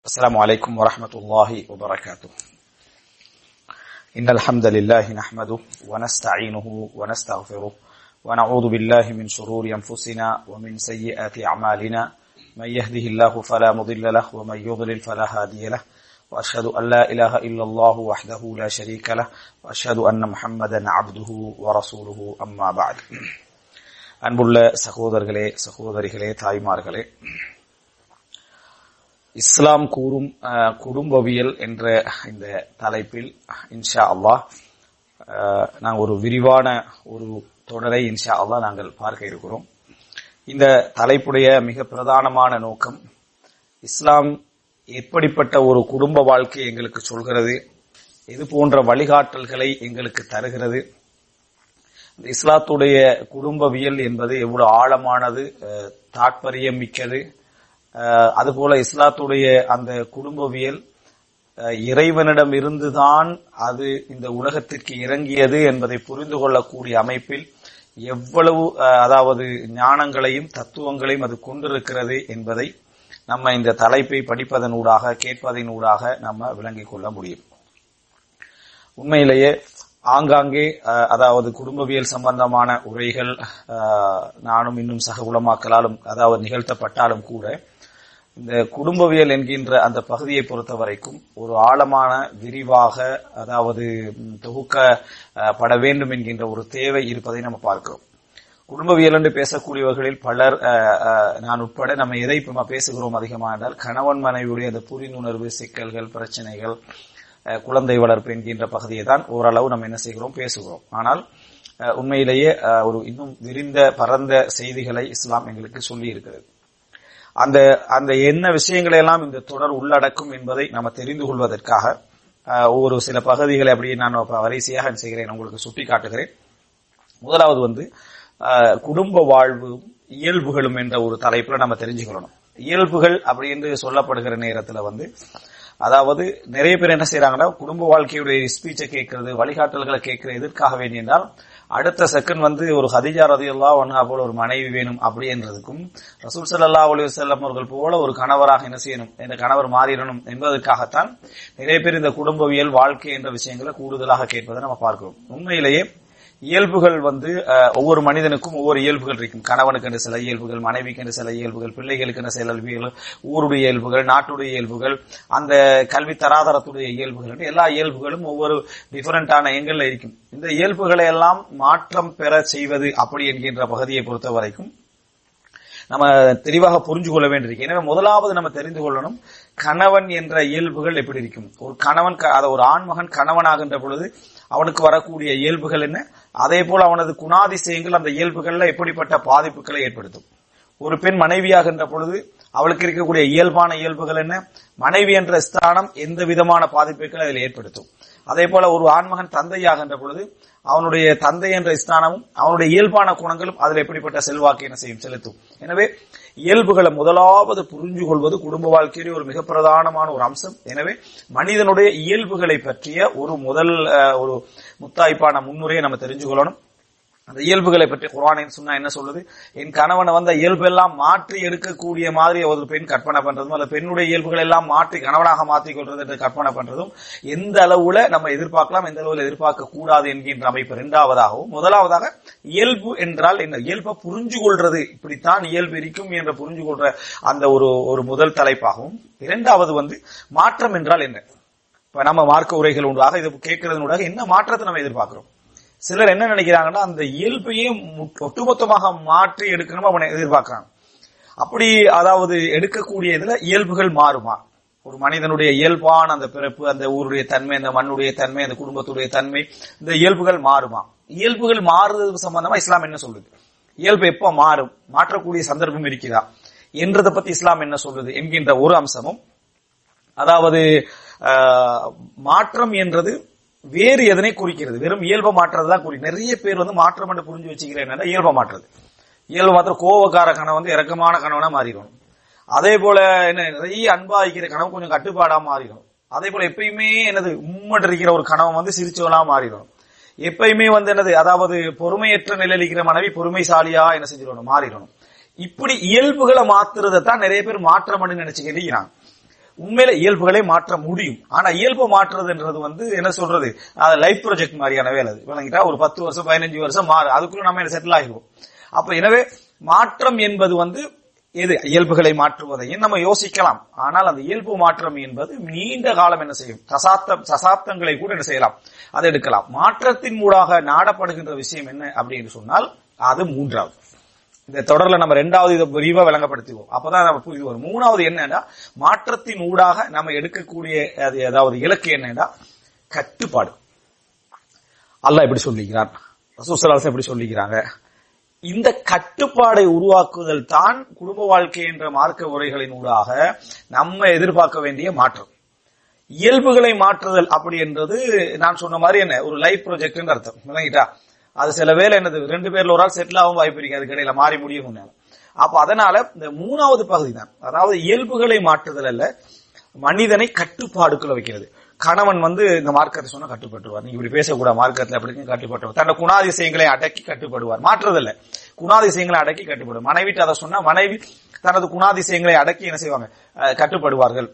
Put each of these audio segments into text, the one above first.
السلام عليكم ورحمة الله وبركاته إن الحمد لله نحمده ونستعينه ونستغفره ونعوذ بالله من شرور أنفسنا ومن سيئات أعمالنا من يهده الله فلا مضل له ومن يضلل فلا هادي له وأشهد أن لا إله إلا الله وحده لا شريك له وأشهد أن محمدا عبده ورسوله أما بعد அன்புள்ள சகோதரர்களே சகோதரிகளே தாய்மார்களே இஸ்லாம் கூறும் அஹ், குடும்பவியல் என்ற இந்த தலைப்பில் இன்ஷா அல்லாஹ் அஹ், நாங்கள் ஒரு விரிவான ஒரு தொடரை இன்ஷா அல்லாஹ் நாங்கள் பார்க்க இருக்கிறோம் இந்த தலைப்புடைய மிக பிரதானமான நோக்கம் இஸ்லாம் எப்படிப்பட்ட ஒரு குடும்ப வாழ்க்கை எங்களுக்கு சொல்கிறது இது போன்ற வழிகாட்டல்களை எங்களுக்கு தருகிறது இந்த இஸ்லாத்துடைய குடும்பவியல் என்பது எவ்வளவு ஆழமானது அஹ், தாற்பயம் மிக்கது அஹ், அதுபோல இஸ்லாத்துடைய அந்த குடும்பவியல் அஹ், இறைவனிடம் இருந்துதான் அது இந்த உலகத்திற்கு இறங்கியது என்பதை புரிந்து கொள்ளக்கூடிய அமைப்பில் எவ்வளவு அஹ், அதாவது ஞானங்களையும் தத்துவங்களையும் அது கொண்டிருக்கிறது என்பதை நம்ம இந்த தலைப்பை படிப்பதனூடாக கேட்பதனூடாக நம்ம விளங்கிக் கொள்ள முடியும் உண்மையிலேயே ஆங்காங்கே அஹ், அதாவது குடும்பவியல் சம்பந்தமான உரைகள் அஹ், நானும் இன்னும் சக உலமாக்களாலும் அதாவது நிகழ்த்தப்பட்டாலும் கூட இந்த குடும்பவியல் என்கின்ற அந்த பகுதியை பொறுத்த வரைக்கும் ஒரு ஆழமான விரிவாக அதாவது ம், தொகுக்கப்பட வேண்டும் என்கின்ற ஒரு தேவை இருப்பதை நம்ம பார்க்கிறோம் குடும்பவியல் என்று பேசக்கூடியவர்களில் பலர் அஹ், அஹ், நான் உட்பட நம்ம எதை இப்ப நம்ம பேசுகிறோம் அதிகமாக என்றால் கணவன் மனைவியுடைய அந்த புரிந்துணர்வு சிக்கல்கள் பிரச்சனைகள் அஹ், குழந்தை வளர்ப்பு என்கின்ற பகுதியை தான் ஓரளவு நம்ம என்ன செய்கிறோம் பேசுகிறோம் ஆனால் அஹ், உண்மையிலேயே அஹ், ஒரு இன்னும் விரிந்த பரந்த செய்திகளை இஸ்லாம் எங்களுக்கு சொல்லி இருக்கிறது அந்த அந்த என்ன விஷயங்களை எல்லாம் இந்த தொடர் உள்ளடக்கும் என்பதை நம்ம தெரிந்து கொள்வதற்காக அஹ், ஒரு சில பகுதிகளை அப்படியே நான் இப்ப வரிசையாக என்ன செய்கிறேன் உங்களுக்கு சுட்டி காட்டுகிறேன் முதலாவது வந்து அஹ், குடும்ப வாழ்வு இயல்புகளும் என்ற ஒரு தலைப்புல நம்ம தெரிஞ்சுக்கணும் இயல்புகள் அப்படி என்று சொல்லப்படுகிற நேரத்துல வந்து அதாவது நிறைய பேர் என்ன செய்யறாங்கன்னா குடும்ப வாழ்க்கையுடைய ஸ்பீச்சை கேட்கறது வழிகாட்டல்களை கேட்கறது எதற்காக வேண்டி என்றால் அடுத்த செகண்ட் வந்து ஒரு ஹதிஜா ரதியுல்லா ஒன்னா போல ஒரு மனைவி வேணும் அப்படின்றதுக்கும் ரசூல் சல்லா அலி வல்லம் அவர்கள் போல ஒரு கணவராக என்ன செய்யணும் இந்த கணவர் மாறிடணும் என்பதற்காகத்தான் நிறைய பேர் இந்த குடும்பவியல் வாழ்க்கை என்ற விஷயங்களை கூடுதலாக கேட்பதை நம்ம பார்க்கிறோம் உண்மையிலேயே இயல்புகள் வந்து அஹ், ஒவ்வொரு மனிதனுக்கும் ஒவ்வொரு இயல்புகள் இருக்கும் கணவனுக்கு என்று சில இயல்புகள் மனைவிக்கு என்று சில இயல்புகள் பிள்ளைகளுக்கு என்று சில இயல்புகள் ஊருடைய இயல்புகள் நாட்டுடைய இயல்புகள் அந்த கல்வி தராதரத்துடைய இயல்புகள் என்று எல்லா இயல்புகளும் ஒவ்வொரு டிஃபரெண்டான எண்கள்ல இருக்கும் இந்த இயல்புகளை எல்லாம் மாற்றம் பெற செய்வது அப்படி என்கின்ற பகுதியை பொறுத்த வரைக்கும் நம்ம தெளிவாக புரிஞ்சு கொள்ள வேண்டியிருக்கு எனவே முதலாவது நம்ம தெரிந்து கொள்ளணும் கணவன் என்ற இயல்புகள் எப்படி இருக்கும் ஒரு கணவன் க- அத ஒரு ஆண்மகன் கணவனாகின்ற பொழுது அவனுக்கு வரக்கூடிய இயல்புகள் என்ன அதே போல அவனது குணாதிசயங்கள் அந்த இயல்புகள்ல எப்படிப்பட்ட பாதிப்புகளை ஏற்படுத்தும் ஒரு பெண் மனைவியாகின்ற பொழுது அவளுக்கு இருக்கக்கூடிய இயல்பான இயல்புகள் என்ன மனைவி என்ற ஸ்தானம் எந்த விதமான பாதிப்புகளை அதில் ஏற்படுத்தும் அதே போல ஒரு ஆண்மகன் தந்தையாகின்ற பொழுது அவனுடைய தந்தை என்ற ஸ்தானமும் அவனுடைய இயல்பான குணங்களும் அதில் எப்படிப்பட்ட செல்வாக்கு என்ன செய்யும் செலுத்தும் எனவே இயல்புகளை முதலாவது புரிஞ்சு கொள்வது குடும்ப வாழ்க்கையிலே ஒரு மிக பிரதானமான ஒரு அம்சம் எனவே மனிதனுடைய இயல்புகளை பற்றிய ஒரு முதல் அஹ், ஒரு முத்தாய்ப்பான முன்னுரையை நம்ம தெரிஞ்சு கொள்ளணும் அந்த இயல்புகளை பற்றி குரானின் சொன்னா என்ன சொல்லுது என் கணவனை வந்த இயல்பெல்லாம் மாற்றி எடுக்கக்கூடிய மாதிரி ஒரு பெண் கற்பனை பண்றதும் அல்ல பெண்ணுடைய இயல்புகள் எல்லாம் மாற்றி கணவனாக மாற்றிக் கொள்றது என்று கற்பனை பண்றதும் எந்த அளவுல நம்ம எதிர்பார்க்கலாம் எந்த அளவுல எதிர்பார்க்க கூடாது என்கின்ற அமைப்பு இரண்டாவதாகவும் முதலாவதாக இயல்பு என்றால் என்ன இயல்பை புரிஞ்சு கொள்றது இப்படித்தான் இயல்பு இருக்கும் என்று புரிஞ்சு கொள்ற அந்த ஒரு ஒரு முதல் தலைப்பாகவும் இரண்டாவது வந்து மாற்றம் என்றால் என்ன இப்ப நம்ம மார்க்க உரைகள் உண்டாக இது கேட்கறதுனூடாக என்ன மாற்றத்தை நம்ம எதிர்பார்க்கிறோம் சிலர் என்ன நினைக்கிறாங்கன்னா அந்த இயல்பையே மு- ஒட்டுமொத்தமாக மாற்றி எடுக்கணும் அவனை எதிர்பார்க்கறாங்க அப்படி அதாவது எடுக்கக்கூடிய இதுல இயல்புகள் மாறுமா ஒரு மனிதனுடைய இயல்பான அந்த பிறப்பு அந்த ஊருடைய தன்மை அந்த மண்ணுடைய தன்மை அந்த குடும்பத்துடைய தன்மை இந்த இயல்புகள் மாறுமா இயல்புகள் மாறுறது சம்பந்தமா இஸ்லாம் என்ன சொல்லுது இயல்பு எப்ப மாறும் மாற்றக்கூடிய சந்தர்ப்பம் இருக்கிறதா என்றதை பத்தி இஸ்லாம் என்ன சொல்லுது என்கின்ற ஒரு அம்சமும் அதாவது ஆஹ், மாற்றம் என்றது வேறு எதனை குறிக்கிறது வெறும் இயல்பை மாற்றுறது தான் குறி நிறைய பேர் வந்து மாற்றம் என்று புரிஞ்சு வச்சுக்கிறேன் என்னன்னா இயல்பை மாற்றுறது இயல்பு மாத்திரம் கோவக்கார கணவன் வந்து இறக்கமான கணவனா மாறிடும் அதே போல என்ன நிறைய அன்பா இருக்கிற கணவன் கொஞ்சம் கட்டுப்பாடா மாறிடும் அதே போல எப்பயுமே என்னது உம்மட்டு இருக்கிற ஒரு கணவன் வந்து சிரிச்சவனா மாறிடும் எப்பயுமே வந்து என்னது அதாவது பொறுமையற்ற நிலையில் இருக்கிற மனைவி பொறுமைசாலியா என்ன செஞ்சிடணும் மாறிடணும் இப்படி இயல்புகளை மாத்துறதை தான் நிறைய பேர் மாற்றம் நினைச்சுக்கிட்டு இருக்கிறாங்க உண்மையில இயல்புகளை மாற்ற முடியும் ஆனா இயல்பு மாற்றுறதுன்றது வந்து என்ன சொல்றது அது லைஃப் ப்ராஜெக்ட் மாதிரியான வேலை அது விளங்கிட்டா ஒரு பத்து வருஷம் பதினஞ்சு வருஷம் மாறு அதுக்குள்ள நம்ம செட்டில் ஆகிடுவோம் அப்ப எனவே மாற்றம் என்பது வந்து எது இயல்புகளை மாற்றுவதையும் நம்ம யோசிக்கலாம் ஆனால் அந்த இயல்பு மாற்றம் என்பது நீண்ட காலம் என்ன செய்யும் தசாப்த தசாப்தங்களை கூட என்ன செய்யலாம் அதை எடுக்கலாம் மாற்றத்தின் மூடாக நாடப்படுகின்ற விஷயம் என்ன அப்படின்னு சொன்னால் அது மூன்றாவது இந்த தொடர்ல நம்ம ரெண்டாவது இதை விரிவா விளங்கப்படுத்துவோம் அப்பதான் நம்ம புரிந்து வரும் மூணாவது என்னன்னா மாற்றத்தின் ஊடாக நம்ம எடுக்கக்கூடிய அது ஏதாவது இலக்கு என்னன்னா கட்டுப்பாடு அல்லாஹ் எப்படி சொல்லிக்கிறான் ரசூசலாசம் எப்படி சொல்லிக்கிறாங்க இந்த கட்டுப்பாடை உருவாக்குதல் தான் குடும்ப வாழ்க்கை என்ற மார்க்க உரைகளின் ஊடாக நம்ம எதிர்பார்க்க வேண்டிய மாற்றம் இயல்புகளை மாற்றுதல் அப்படி என்றது நான் சொன்ன மாதிரி என்ன ஒரு லைஃப் ப்ராஜெக்ட் அர்த்தம் விளங்கிட்டா அது சில வேலை என்னது ரெண்டு பேர்ல ஒரு ஆள் செட்டில் ஆகும் வாய்ப்பு இருக்கு அதுக்கு இடையில மாறி முடியும் முன்னால. அப்ப அதனால இந்த மூணாவது பகுதி தான் அதாவது இயல்புகளை மாற்றுதல் அல்ல மனிதனை கட்டுப்பாடுக்குள்ள வைக்கிறது கணவன் வந்து இந்த மார்க்கத்தை சொன்னா கட்டுப்பட்டுவார் நீங்க இப்படி பேசக்கூடாது மார்க்கத்துல அப்படி கட்டுப்பட்டுவார் தன்னோட குணாதிசயங்களை அடக்கி கட்டுப்படுவார் மாற்றுறதில்ல குணாதிசயங்களை அடக்கி கட்டுப்படுவார் மனைவி அதை சொன்னா மனைவி தனது குணாதிசயங்களை அடக்கி என்ன செய்வாங்க அஹ், கட்டுப்படுவார்கள்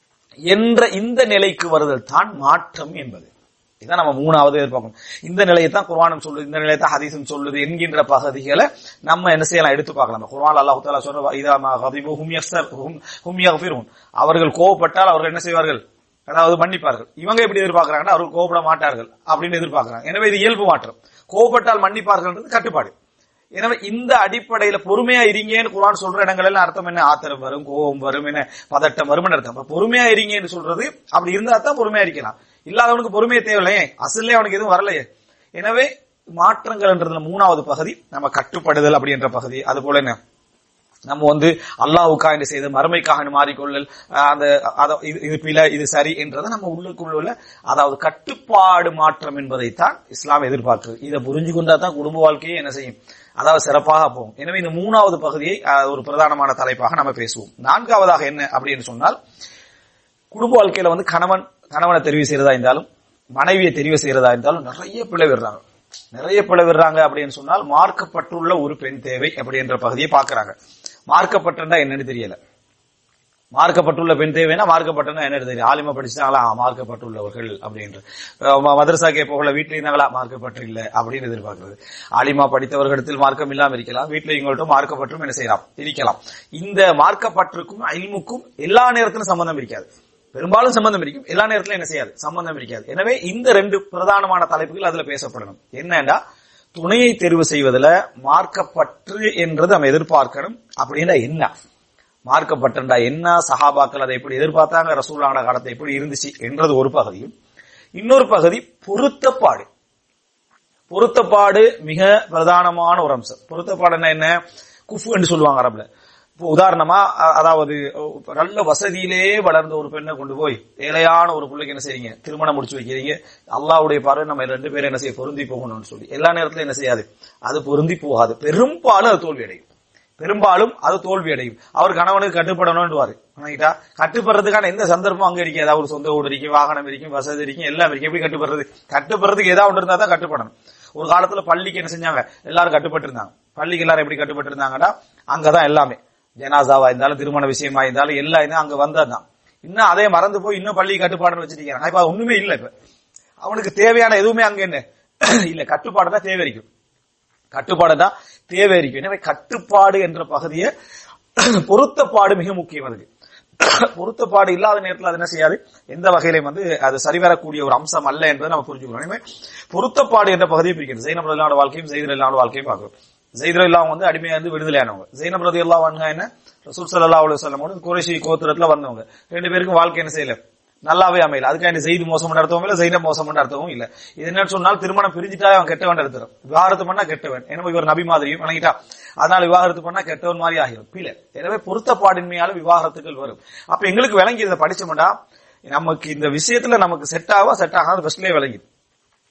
என்ற இந்த நிலைக்கு வருதல் தான் மாற்றம் என்பது இதான் நம்ம மூணாவது எதிர்பார்க்கணும் இந்த நிலையை தான் குர்ஆனும் சொல்லுது இந்த நிலையை தான் ஹதீஸும் சொல்லுது என்கின்ற பகுதிகளை நம்ம என்ன செய்யலாம் எடுத்து பார்க்கலாம் குர்ஆன் அல்லாஹ் தஆலா சொல்ற இதா மா கதிபு ஹும் யஸ்தர் ஹும் ஹும் யக்ஃபிரூன் அவர்கள் கோவப்பட்டால் அவர்கள் என்ன செய்வார்கள் அதாவது மன்னிப்பார்கள் இவங்க எப்படி எதிர்பார்க்கறாங்கன்னா அவர்கள் கோவப்பட மாட்டார்கள் அப்படின்னு எதிர்பார்க்கறாங்க எனவே இது இயல்பு மாற்றம் கோவப்பட்டால் மன்னிப்பார்கள்ன்றது கட்டுப்பாடு எனவே இந்த அடிப்படையில பொறுமையா இருங்கன்னு குர்ஆன் சொல்ற இடங்கள் எல்லாம் அர்த்தம் என்ன ஆத்திரம் வரும் கோபம் வரும் என்ன பதட்டம் வரும் அர்த்தம் அப்ப பொறுமையா இருங்கன்னு சொல்றது அப்படி இருந்தா தான் பொறுமையா இருக்கலாம் இல்லாதவனுக்கு பொறுமையே தேவையில்லையே அசல்லே அவனுக்கு எதுவும் வரலையே எனவே மாற்றங்கள்ன்றதுல மூணாவது பகுதி நம்ம கட்டுப்படுதல் அப்படின்ற பகுதி அது போல என்ன நம்ம வந்து அல்லாஹ்வுக்காக என்ன செய்து மறுமைக்காக மாறிக்கொள்ளல் அஹ் அந்த அத- இது- இது பிழை இது சரி என்றதை நம்ம உள்ளுக்குள்ள உள்ள அதாவது கட்டுப்பாடு மாற்றம் என்பதைத்தான் இஸ்லாம் எதிர்பார்க்குது இதை புரிஞ்சு கொண்டா தான் குடும்ப வாழ்க்கையை என்ன செய்யும் அதாவது சிறப்பாக போகும் எனவே இந்த மூணாவது பகுதியை அஹ், ஒரு பிரதானமான தலைப்பாக நம்ம பேசுவோம் நான்காவதாக என்ன அப்படின்னு சொன்னால் குடும்ப வாழ்க்கையில வந்து கணவன் கணவனை தெரிவு செய்யறதா இருந்தாலும் மனைவியை தெரிவு செய்யறதா இருந்தாலும் நிறைய பிழை விடுறாங்க நிறைய பிழை விடுறாங்க அப்படின்னு சொன்னால் மார்க்கப்பட்டுள்ள ஒரு பெண் தேவை அப்படின்ற பகுதியை பார்க்கறாங்க மார்க்கப்பட்டிருந்தா என்னன்னு தெரியல மார்க்கப்பட்டுள்ள பெண் தேவைன்னா மார்க்கப்பட்டனா என்ன தெரியும் ஆலிமா படிச்சாங்களா ஆ, மார்க்கப்பட்டுள்ளவர்கள் அப்படின்ற அஹ் ம- மதரசாக்கே போகல வீட்டுல இருந்தாங்களா மார்க்கப்பட்டு இல்ல அப்படின்னு எதிர்பார்க்கிறது ஆலிமா படித்தவர்களிடத்தில் மார்க்கம் இல்லாம இருக்கலாம் வீட்டுல இவங்கள்ட்ட மார்க்கப்பற்றும் என்ன செய்யலாம் இருக்கலாம் இந்த மார்க்கப்பட்டிருக்கும் அல்முக்கும் எல்லா நேரத்திலும் சம்பந்தம் இருக்காது பெரும்பாலும் சம்பந்தம் இருக்கும் எல்லா நேரத்திலும் என்ன செய்யாது சம்பந்தம் இருக்காது எனவே இந்த ரெண்டு பிரதானமான தலைப்புகள் அதுல பேசப்படணும் என்னன்னா துணையை தெரிவு செய்வதுல மார்க்கப்பற்று என்றது நம்ம எதிர்பார்க்கணும் அப்படின்னா என்ன மார்க்கப்பட்டண்டா என்ன சஹாபாக்கள் அதை எப்படி எதிர்பார்த்தாங்க ரசூலான காலத்தை எப்படி இருந்துச்சு என்றது ஒரு பகுதியும் இன்னொரு பகுதி பொருத்தப்பாடு பொருத்தப்பாடு மிக பிரதானமான ஒரு அம்சம் பொருத்தப்பாடுன்னா என்ன குஃபு என்று சொல்லுவாங்க அரபுல இப்போ உதாரணமா அ- அதாவது அஹ், நல்ல வசதியிலே வளர்ந்த ஒரு பெண்ணை கொண்டு போய் ஏழையான ஒரு பிள்ளைக்கு என்ன செய்றீங்க திருமணம் முடிச்சு வைக்கிறீங்க அல்லாஹ்வுடைய பார்வை நம்ம ரெண்டு பேரும் என்ன செய்ய பொருந்தி போகணும்னு சொல்லி எல்லா நேரத்திலும் என்ன செய்யாது அது பொருந்தி போகாது பெரும்பாலும் அது தோல்வி அடையும் பெரும்பாலும் அது தோல்வி அடையும் அவர் கணவனுக்கு கட்டுப்படணும்னுவாரு ஆனாக்கிட்டா கட்டுப்படுறதுக்கான எந்த சந்தர்ப்பம் அங்க இருக்கு ஏதாவது ஒரு சொந்த வீடு இருக்கும் வாகனம் இருக்கும் வசதி இருக்கும் எல்லாம் இருக்கு எப்படி கட்டுப்படுறது கட்டுப்படுறதுக்கு ஏதாவது ஒன்று இருந்தா தான் கட்டுப்படணும் ஒரு காலத்துல பள்ளிக்கு என்ன செஞ்சாங்க எல்லாரும் கட்டுப்பட்டு இருந்தாங்க பள்ளிக்கு எல்லாரும் எப்படி கட்டுப்பட்டு இருந்தாங்கன்னா அங்கதான் எல்லாமே ஜனாசாவா இருந்தாலும் திருமண விஷயமா இருந்தாலும் எல்லாம் இருந்தா அங்க வந்ததுதான் இன்னும் அதே மறந்து போய் இன்னும் பள்ளி கட்டுப்பாடுன்னு வச்சிருக்காங்க இப்ப அது ஒண்ணுமே இல்ல இப்ப அவனுக்கு தேவையான எதுவுமே அங்க என்ன இல்ல கட்டுப்பாடு தான் தேவை இருக்கும் கட்டுப்பாடு தான் தேவை இருக்கும் எனவே கட்டுப்பாடு என்ற பகுதியை பொருத்தப்பாடு மிக முக்கியம் அதுக்கு பொருத்தப்பாடு இல்லாத நேரத்தில் அது என்ன செய்யாது எந்த வகையிலும் வந்து அது சரிவரக்கூடிய ஒரு அம்சம் அல்ல என்பதை நம்ம புரிஞ்சுக்கணும் எனவே பொருத்தப்பாடு என்ற பகுதியை பிரிக்கிறது ஜெயினப் ரதிலான வாழ்க்கையும் ஜெயிதர் இல்லாத வாழ்க்கையும் பார்க்கிறோம் ஜெயிதர் இல்லாம வந்து அடிமையா இருந்து விடுதலையானவங்க ஜெயினப் ரதி எல்லாம் வாங்க என்ன ரசூல் சல்லா அலுவலி சொல்லமோடு குறைஷி கோத்திரத்துல வந்தவங்க ரெண்டு பேருக்கும் வாழ்க்கை என்ன செய்யல நல்லாவே அமையல அதுக்காண்டி செய்து மோசம் பண்ண அர்த்தமும் இல்ல செய்த மோசம் பண்ண அர்த்தமும் இல்ல இது என்ன சொன்னால் திருமணம் பிரிஞ்சுட்டாலே அவன் கெட்டவன் எடுத்துரும் விவாகரத்து பண்ணா கெட்டவன் எனவே இவர் நபி மாதிரியும் வணங்கிட்டா அதனால விவாகரத்து பண்ணா கெட்டவன் மாதிரி ஆகிரும் பிள்ளை எனவே பொருத்தப்பாடின்மையால விவாகரத்துகள் வரும் அப்ப எங்களுக்கு விளங்கி இதை படிச்சோம்டா நமக்கு இந்த விஷயத்துல நமக்கு செட் ஆவா செட் ஆகாது ஃபர்ஸ்ட்லயே விளங்கி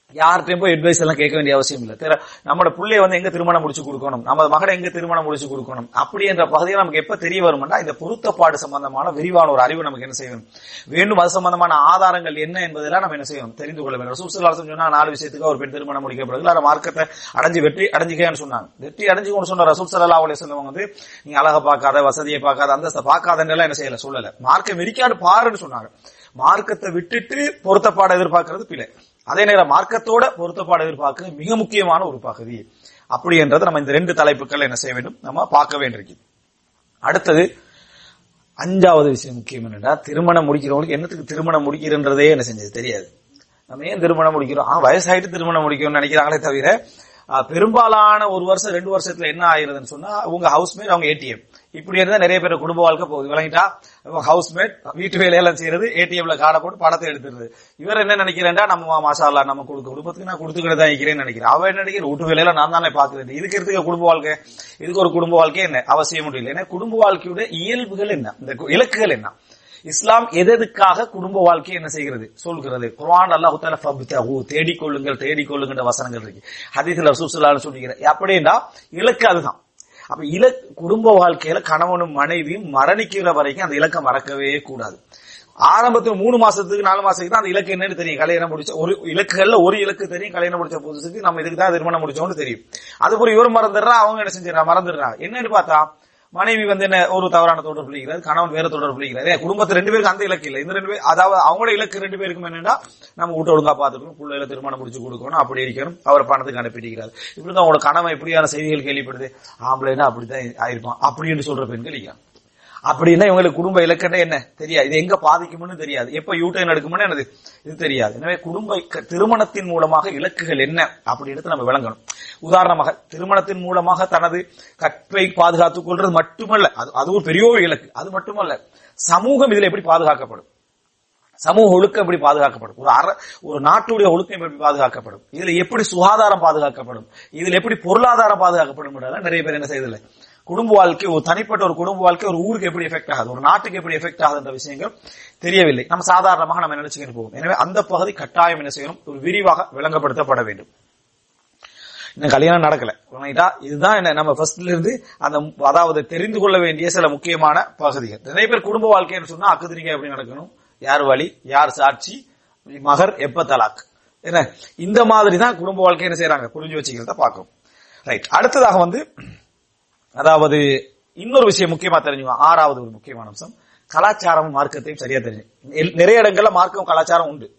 யார்கிட்டயும் போய் அட்வைஸ் எல்லாம் கேட்க வேண்டிய அவசியம் இல்லை தெர நம்மளோட பிள்ளைய வந்து எங்க திருமணம் முடிச்சு கொடுக்கணும் நம்ம மகளை எங்க திருமணம் முடிச்சு கொடுக்கணும் அப்படி என்ற பகுதியில் நமக்கு எப்ப தெரிய வரும்னா இந்த பொருத்தப்பாடு சம்பந்தமான விரிவான ஒரு அறிவு நமக்கு என்ன செய்யணும் வேண்டும் அது சம்பந்தமான ஆதாரங்கள் என்ன என்பதெல்லாம் நம்ம என்ன செய்யணும் தெரிந்து கொள்ள வேண்டும் ரசூசலாசம் சொன்னா நாலு விஷயத்துக்கு ஒரு பெண் திருமணம் முடிக்கப்படுது அதை மார்க்கத்தை அடைஞ்சு வெற்றி அடைஞ்சுக்கன்னு சொன்னாங்க வெற்றி அடைஞ்சுக்கணும்னு சொன்ன ரசூல் சல்லா அலைஹி வஸல்லம் வந்து நீ அழகை பார்க்காத வசதியை பார்க்காத அந்தஸ்தை பார்க்காதன்னு எல்லாம் என்ன செய்யல சொல்லல மார்க்கம் இருக்காடு பாருன்னு சொன்னாங்க மார்க்கத்தை விட்டுட்டு பொருத்தப்பாட எதிர்பார்க்கறது பிழை அதே நேரம் மார்க்கத்தோட பொருத்தப்பாடு எதிர்பார்க்கிறது மிக முக்கியமான ஒரு பகுதி அப்படி என்றது நம்ம இந்த ரெண்டு தலைப்புகள் என்ன செய்ய வேண்டும் நம்ம பார்க்க வேண்டியிருக்கு அடுத்தது அஞ்சாவது விஷயம் முக்கியம் என்னன்னா திருமணம் முடிக்கிறவங்களுக்கு என்னத்துக்கு திருமணம் முடிக்கிறன்றதே என்ன செஞ்சது தெரியாது நம்ம ஏன் திருமணம் முடிக்கிறோம் ஆ வயசாயிட்டு திருமணம் முடிக்கணும்னு நினைக்கிறாங்களே தவிர ஆ, பெரும்பாலான ஒரு வருஷம் ரெண்டு வருஷத்துல என்ன ஆயிருதுன்னு சொன்னா உங்க ஹவுஸ்மேட் அவங்க ஏடிஎம் இப்படி இருந்தா நிறைய பேர் குடும்ப வாழ்க்கை போகுது விளங்கிட்டா ஹவுஸ்மேட் வீட்டு வேலையெல்லாம் செய்யறது ஏடிஎம்ல கார்டை போட்டு பணத்தை எடுத்துருது இவர் என்ன நினைக்கிறேன்டா நம்ம மாஷா அல்லாஹ் நம்ம கொடுக்க குடும்பத்துக்கு நான் கொடுத்துக்கிட்டு தான் இருக்கிறேன்னு நினைக்கிறேன் அவன் என்ன நினைக்கிற வீட்டு வேலையில நான் தானே பாக்குறேன் இதுக்கு எதுக்கு குடும்ப வாழ்க்கை இதுக்கு ஒரு குடும்ப வாழ்க்கை என்ன அவசியம் முடியல ஏன்னா குடும்ப வாழ்க்கையோட இயல்புகள் என்ன இந்த இலக்குகள் என்ன இஸ்லாம் எதற்காக குடும்ப வாழ்க்கை என்ன செய்கிறது சொல்கிறது குர்ஆன் அல்லாஹ் தஆலா ஃபப்தஹு தேடிக்கொள்ளுங்கள் தேடிக்கொள்ளுங்கிற வசனங்கள் இருக்கு ஹதீஸ்ல ரசூல் ஸல்லல்லாஹு அலைஹி சொல்லிக்கிறார் அப்படின்னா இலக்கு அதுதான் அப்ப இலக்கு குடும்ப வாழ்க்கையில கணவனும் மனைவியும் மரணிக்கிற வரைக்கும் அந்த இலக்கை மறக்கவே கூடாது ஆரம்பத்துல மூணு மாசத்துக்கு நாலு மாசத்துக்கு தான் அந்த இலக்கு என்னன்னு தெரியும் கல்யாணம் முடிச்ச ஒரு இலக்குகள்ல ஒரு இலக்கு தெரியும் கல்யாணம் முடிச்ச புதுசுக்கு நம்ம இதுக்கு தான் திருமணம் முடிச்சோம்னு தெரியும் அதுபோல இவர் மறந்துடுறா அவங்க என்ன செஞ்சிடறா மறந்துடுறா என்னன்னு பார்த்தா மனைவி வந்து என்ன ஒரு தவறான தொடர்பு புரிகிறார் கணவன் வேற தொடர்பு புரிகிறார் ஏன் குடும்பத்து ரெண்டு பேருக்கு அந்த இலக்கு இல்லை இந்த ரெண்டு பேர் அதாவது அவங்களோட இலக்கு ரெண்டு பேருக்கும் என்னன்னா நம்ம வீட்டை ஒழுங்கா பார்த்துக்கணும் பிள்ளைகளை திருமணம் முடிச்சு கொடுக்கணும் அப்படி இருக்கணும் அவர் பணத்துக்கு அனுப்பிட்டிருக்கிறார் இப்படிதான் அவங்களோட கணவன் எப்படியான செய்திகள் கேள்விப்படுது ஆம்பளைன்னா அப்படித்தான் ஆயிருப்பான் அப்படின்னு சொல்ற பெண்கள் இருக்கிறான் அப்படின்னா இவங்களுக்கு குடும்ப இலக்கணம் என்ன தெரியாது இது எங்க பாதிக்கும்னு தெரியாது எப்ப யூட்டர்ன் எடுக்கும்னு எனக்கு இது தெரியாது எனவே குடும்ப க- திருமணத்தின் மூலமாக இலக்குகள் என்ன அப்படின்றது நம்ம விளங்கணும் உதாரணமாக திருமணத்தின் மூலமாக தனது கற்பை பாதுகாத்துக் கொள்றது மட்டுமல்ல அது அது ஒரு பெரிய ஒரு இலக்கு அது மட்டுமல்ல சமூகம் இதுல எப்படி பாதுகாக்கப்படும் சமூக ஒழுக்கம் எப்படி பாதுகாக்கப்படும் ஒரு அற ஒரு நாட்டுடைய ஒழுக்கம் எப்படி பாதுகாக்கப்படும் இதுல எப்படி சுகாதாரம் பாதுகாக்கப்படும் இதுல எப்படி பொருளாதாரம் பாதுகாக்கப்படும் என்றதெல்லாம் நிறைய பேர் என்ன செய்யதில்லை குடும்ப வாழ்க்கை ஒரு தனிப்பட்ட ஒரு குடும்ப வாழ்க்கை ஒரு ஊருக்கு எப்படி எஃபெக்ட் ஆகுது ஒரு நாட்டுக்கு எப்படி எஃபெக்ட் ஆகுதுன்ற விஷயங்கள் தெரியவில்லை நம்ம சாதாரணமாக நம்ம நினைச்சுக்கிட்டு போவோம் எனவே அந்த பகுதி கட்டாயம் என்ன செய்யணும் ஒரு விரிவாக விளங்கப்படுத்தப்பட வேண்டும் இன்னும் கல்யாணம் நடக்கல ரைட்டா இதுதான் என்ன நம்ம ஃபர்ஸ்ட்ல இருந்து அந்த அதாவது தெரிந்து கொள்ள வேண்டிய சில முக்கியமான பகுதிகள் நிறைய பேர் குடும்ப வாழ்க்கைன்னு சொன்னா அக்குதிரிக்கை எப்படி நடக்கணும் யார் வழி யார் சாட்சி மகர் எப்ப தலாக் என்ன இந்த மாதிரி தான் குடும்ப வாழ்க்கை என்ன செய்யறாங்க புரிஞ்சு வச்சுக்கிறத பார்க்கும் ரைட் அடுத்ததாக வந்து அதாவது இன்னொரு விஷயம் முக்கியமா தெரிஞ்சுக்கணும் ஆறாவது ஒரு முக்கியமான அம்சம் கலாச்சாரமும் மார்க்கத்தையும் சரியா தெரிஞ்சு எல்- நிறைய இடங்கள்ல மார்க்கம் கலாச்சாரம் உண்டு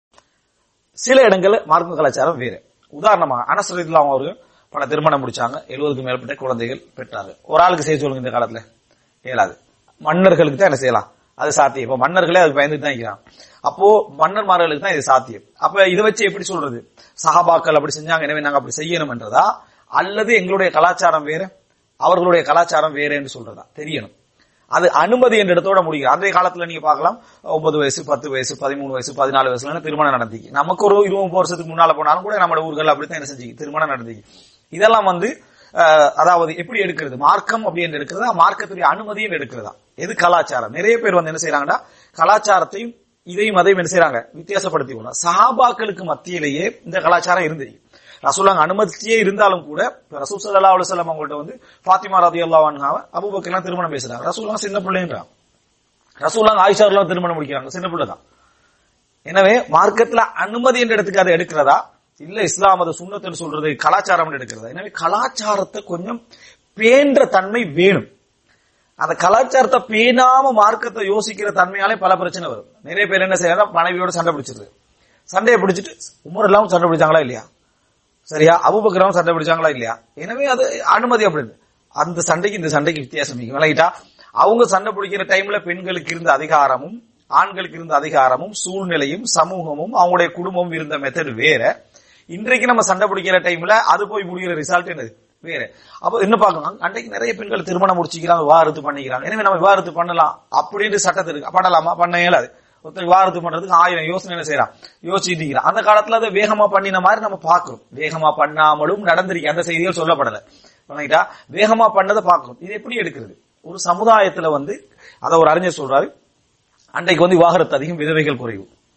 சில இடங்கள்ல மார்க்க கலாச்சாரம் வேறு உதாரணமா அனசரிதுலாம் அவர்கள் பல திருமணம் முடிச்சாங்க எழுபதுக்கு மேற்பட்ட குழந்தைகள் பெற்றாங்க ஒரு ஆளுக்கு செய்ய சொல்லுங்க இந்த காலத்துல இயலாது மன்னர்களுக்கு தான் என்ன செய்யலாம் அது சாத்தியம் இப்ப மன்னர்களே அதுக்கு பயந்துட்டு தான் இருக்கிறாங்க அப்போ மன்னர்மார்களுக்கு தான் இது சாத்தியம் அப்ப இதை வச்சு எப்படி சொல்றது சஹாபாக்கள் அப்படி செஞ்சாங்க எனவே நாங்க அப்படி செய்யணும் என்றதா அல்லது எங்களுடைய கலாச்சாரம் வேற அவர்களுடைய கலாச்சாரம் வேற என்று சொல்றதா தெரியணும் அது அனுமதி என்ற இடத்தோட முடியும் அன்றைய காலத்துல நீங்க பார்க்கலாம் ஒன்பது வயசு பத்து வயசு பதிமூணு வயசு பதினாலு வயசுல திருமணம் நடந்திக்கு நமக்கு ஒரு இருபது முப்பது வருஷத்துக்கு முன்னால போனாலும் கூட நம்ம ஊர்கள் அப்படித்தான் என்ன செஞ்சு திருமணம் நடந்திக்கு இதெல்லாம் வந்து அஹ், அதாவது எப்படி எடுக்கிறது மார்க்கம் அப்படின்னு எடுக்கிறதா மார்க்கத்துடைய அனுமதியும் எடுக்கிறதா எது கலாச்சாரம் நிறைய பேர் வந்து என்ன செய்யறாங்கன்னா கலாச்சாரத்தையும் இதையும் அதையும் என்ன செய்யறாங்க வித்தியாசப்படுத்தி கொள்ளலாம் சஹாபாக்களுக்கு மத்தியிலேயே இந்த கலாச்சாரம் இருந்தது ரசூலாங்க அனுமதியே இருந்தாலும் கூட இப்ப ரசூல் சல்லா அலுவலம் அவங்கள்ட்ட வந்து ஃபாத்திமா ரதி அல்லாவான்காவ அபுபக்கர்லாம் திருமணம் பேசுறாங்க ரசூலாம் சின்ன பிள்ளைன்றான் ரசூலாங்க ஆயிஷாரெல்லாம் திருமணம் முடிக்கிறாங்க சின்ன பிள்ளை தான் எனவே மார்க்கத்துல அனுமதி என்ற இடத்துக்கு அதை எடுக்கிறதா இல்ல இஸ்லாம் அது சுண்ணத்துன்னு சொல்றது கலாச்சாரம் எடுக்கிறதா எனவே கலாச்சாரத்தை கொஞ்சம் பேன்ற தன்மை வேணும் அந்த கலாச்சாரத்தை பேணாம மார்க்கத்தை யோசிக்கிற தன்மையாலே பல பிரச்சனை வரும் நிறைய பேர் என்ன செய்யறாங்க மனைவியோட சண்டை பிடிச்சிருது சண்டையை பிடிச்சிட்டு உமர் எல்லாம் சண்டை பிடிச்சாங்களா இல்லையா சரியா அபுபக்கரம் சண்டை பிடிச்சாங்களா இல்லையா எனவே அது அனுமதி அப்படின்னு அந்த சண்டைக்கு இந்த சண்டைக்கு வித்தியாசம் இருக்கு விளங்கிட்டா அவங்க சண்டை பிடிக்கிற டைம்ல பெண்களுக்கு இருந்த அதிகாரமும் ஆண்களுக்கு இருந்த அதிகாரமும் சூழ்நிலையும் சமூகமும் அவங்களுடைய குடும்பமும் இருந்த மெத்தட் வேற இன்றைக்கு நம்ம சண்டை பிடிக்கிற டைம்ல அது போய் முடிகிற ரிசல்ட் என்னது வேற அப்போ என்ன பார்க்கணும் அன்றைக்கு நிறைய பெண்கள் திருமணம் முடிச்சுக்கிறாங்க விவாகரத்து பண்ணிக்கிறாங்க எனவே நம்ம விவாகரத்து பண்ணலாம் அப்படின்னு சட்டத்திற்கு பண்ணலாமா பண்ண இயலாது ஒருத்தர் விவாகரத்து பண்றதுக்கு ஆயிரம் யோசனை என்ன செய்யறான் யோசிச்சுட்டு இருக்கிறான் அந்த காலத்துல அதை வேகமா பண்ணின மாதிரி நம்ம பாக்குறோம் வேகமா பண்ணாமலும் நடந்திருக்கு அந்த செய்திகள் சொல்லப்படல ரைட்டா வேகமா பண்ணதை பார்க்கணும் இது எப்படி எடுக்கிறது ஒரு சமுதாயத்துல வந்து அதை ஒரு அறிஞர் சொல்றாரு அன்றைக்கு வந்து விவாகரத்து அதிகம் விதவைகள் குறைவு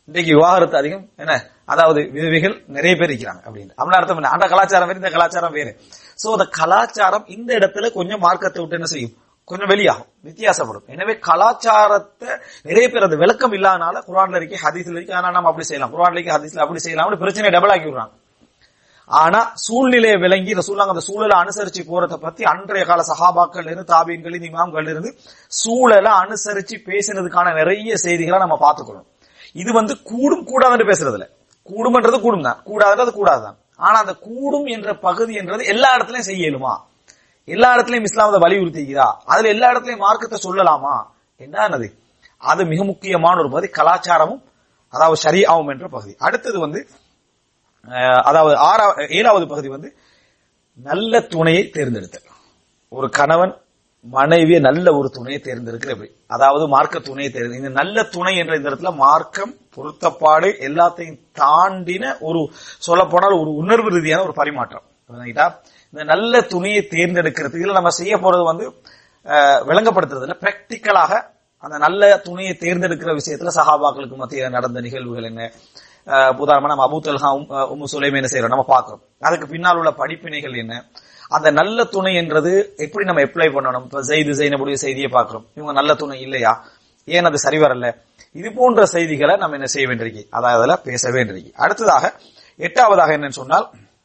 இன்றைக்கு விவாகரத்து அதிகம் என்ன அதாவது விதவைகள் நிறைய பேர் இருக்கிறாங்க அப்படின்னு அப்படின்னு அர்த்தம் என்ன அந்த கலாச்சாரம் வேறு இந்த கலாச்சாரம் வேறு சோ அந்த கலாச்சாரம் இந்த இடத்துல கொஞ்சம் மார்க்கத்தை விட்டு என்ன செய்யும் கொஞ்சம் வெளியாகும் வித்தியாசப்படும் எனவே கலாச்சாரத்தை நிறைய பேர் அந்த விளக்கம் இல்லாதனால குரான்ல இருக்கு ஹதீஸ்ல இருக்கு ஆனா நம்ம அப்படி செய்யலாம் குரான்ல இருக்கு ஹதீஸ்ல அப்படி செய்யலாம் பிரச்சனை டபுள் ஆக்கி விடுறாங்க ஆனா சூழ்நிலையை விளங்கி ரசூலாங்க அந்த சூழலை அனுசரிச்சு போறத பத்தி அன்றைய கால சஹாபாக்கள் இருந்து தாபீன்கள் இமாம்கள் இருந்து சூழலை அனுசரிச்சு பேசினதுக்கான நிறைய செய்திகளை நம்ம பார்த்துக்கணும் இது வந்து கூடும் கூடாதுன்னு பேசுறது இல்ல கூடும்ன்றது கூடும் தான் கூடாதுன்றது கூடாதுதான் ஆனா அந்த கூடும் என்ற பகுதி என்றது எல்லா இடத்துலயும் செய்ய இயலுமா எல்லா இடத்துலயும் இஸ்லாம் அதை வலியுறுத்திக்கிறா அதுல எல்லா இடத்துலயும் மார்க்கத்தை சொல்லலாமா என்னது அது மிக முக்கியமான ஒரு பகுதி கலாச்சாரமும் அதாவது ஷரியாவும் என்ற பகுதி அடுத்தது வந்து அஹ், அதாவது ஆறாவது ஏழாவது பகுதி வந்து நல்ல துணையை தேர்ந்தெடுத்தல் ஒரு கணவன் மனைவியை நல்ல ஒரு துணையை தேர்ந்தெடுக்கிற எப்படி அதாவது மார்க்க துணையை தேர்ந்து இந்த நல்ல துணை என்ற இந்த இடத்துல மார்க்கம் பொருத்தப்பாடு எல்லாத்தையும் தாண்டின ஒரு சொல்ல போனால் ஒரு உணர்வு ரீதியான ஒரு பரிமாற்றம் புரியுதுங்களா? இந்த நல்ல துணையை தேர்ந்தெடுக்கிறதுக்கு இதுல நம்ம செய்ய போறது வந்து அஹ், விளங்கப்படுத்துறதுல பிராக்டிக்கலாக அந்த நல்ல துணையை தேர்ந்தெடுக்கிற விஷயத்துல சஹாபாக்களுக்கு மத்திய நடந்த நிகழ்வுகள் என்ன அஹ், உதாரணமா நம்ம அபூ தல்ஹா உம், அஹ், உம்மு சுலைம் என்ன செய்யறோம் நம்ம பார்க்கிறோம் அதுக்கு பின்னால் உள்ள படிப்பினைகள் என்ன அந்த நல்ல துணை என்றது எப்படி நம்ம அப்ளை பண்ணணும் இப்ப ஜெயிது ஜெயினபுடைய செய்தியை பார்க்கிறோம் இவங்க நல்ல துணை இல்லையா ஏன் அது சரி வரல இது போன்ற செய்திகளை நம்ம என்ன செய்ய வேண்டியிருக்கு அதாவது அதுல பேச வேண்டியிருக்கு அடுத்ததாக எட்டாவதாக என்னன்னு சொன்னால்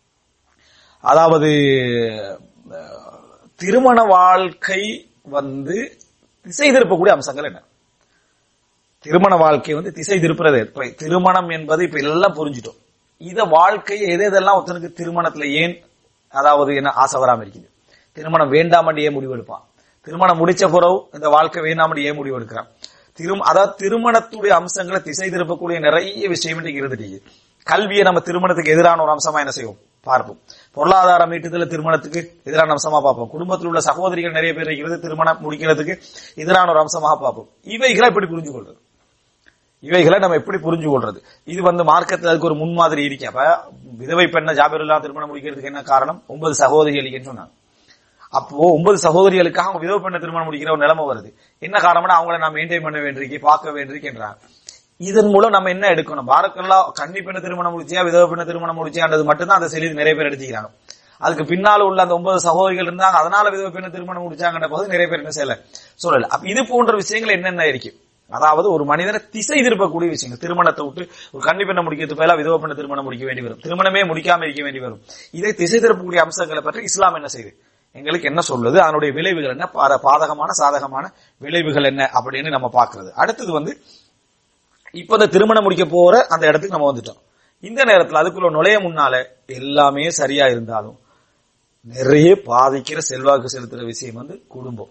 அதாவது அஹ், திருமண வாழ்க்கை வந்து திசை திருப்பக்கூடிய அம்சங்கள் என்ன திருமண வாழ்க்கை வந்து திசை திருப்புறது இப்ப திருமணம் என்பது இப்ப எல்லாம் புரிஞ்சிட்டோம் இத வாழ்க்கையை எது எதெல்லாம் ஒருத்தனுக்கு திருமணத்துல ஏன் அதாவது என்ன ஆசை வராம இருக்குது திருமணம் வேண்டாமட்டு ஏன் முடிவு எடுப்பான் திருமணம் முடிச்ச பிறகு இந்த வாழ்க்கை வேண்டாமட்டு ஏன் முடிவு எடுக்கிறான் திரும் அதாவது திருமணத்துடைய அம்சங்களை திசை திருப்பக்கூடிய நிறைய விஷயம் இன்றைக்கு இருந்துட்டு இருக்குது. கல்வியை நம்ம திருமணத்துக்கு எதிரான ஒரு அம்சமா என்ன செய்வோம் பார்ப்போம் பொருளாதார மீட்டுதல திருமணத்துக்கு எதிரான அம்சமா பார்ப்போம் குடும்பத்தில் உள்ள சகோதரிகள் நிறைய பேர் இருக்கிறது திருமணம் முடிக்கிறதுக்கு எதிரான ஒரு அம்சமாக பார்ப்போம் இவைகளை எப்படி புரிஞ்சு கொள்றது இவைகளை நம்ம எப்படி புரிஞ்சு கொள்றது இது வந்து மார்க்கத்துல அதுக்கு ஒரு முன்மாதிரி இருக்கு அப்ப விதவை பெண்ணை ஜாபிருல்லா திருமணம் முடிக்கிறதுக்கு என்ன காரணம் ஒன்பது சகோதரிகளுக்குன்னு சொன்னாங்க அப்போ ஒன்பது சகோதரிகளுக்காக அவங்க விதவை பெண்ணை திருமணம் முடிக்கிற ஒரு நிலைமை வருது என்ன காரணம்னா அவங்கள நான் மெயின்டைன் பண்ண வேண்டியிருக்கு பார்க்க வேண்டியிருக்கின்றாங்க இதன் மூலம் நம்ம என்ன எடுக்கணும் பாரக்கெல்லாம் கன்னி பெண்ணை திருமணம் முடிச்சியா விதவை பெண்ணை திருமணம் முடிச்சியான்றது மட்டும்தான் அந்த செய்தி நிறைய பேர் எடுத்துக்கிறாங்க அதுக்கு பின்னால உள்ள அந்த ஒன்பது சகோதரிகள் இருந்தாங்க அதனால விதவை பெண்ணை திருமணம் முடிச்சாங்கன்ற போது நிறைய பேர் என்ன செய்யல சொல்லல அப்ப இது போன்ற விஷயங்கள் என்னென்ன இருக்கு அதாவது ஒரு மனிதனை திசை திருப்பக்கூடிய விஷயங்கள் திருமணத்தை விட்டு ஒரு கன்னி பெண்ணை முடிக்கிறது பதிலா விதவை பெண்ணை திருமணம் முடிக்க வேண்டி வரும் திருமணமே முடிக்காம இருக்க வேண்டி வரும் இதை திசை திருப்பக்கூடிய அம்சங்களை பற்றி இஸ்லாம் என்ன செய்யுது எங்களுக்கு என்ன சொல்லுது அதனுடைய விளைவுகள் என்ன பாத- பாதகமான சாதகமான விளைவுகள் என்ன அப்படின்னு நம்ம பார்க்கிறது அடுத்தது வந்து இப்ப இந்த திருமணம் முடிக்க போற அந்த இடத்துக்கு நம்ம வந்துட்டோம் இந்த நேரத்துல அதுக்குள்ள நுழைய முன்னால எல்லாமே சரியா இருந்தாலும் நிறைய பாதிக்கிற செல்வாக்கு செலுத்துற விஷயம் வந்து குடும்பம்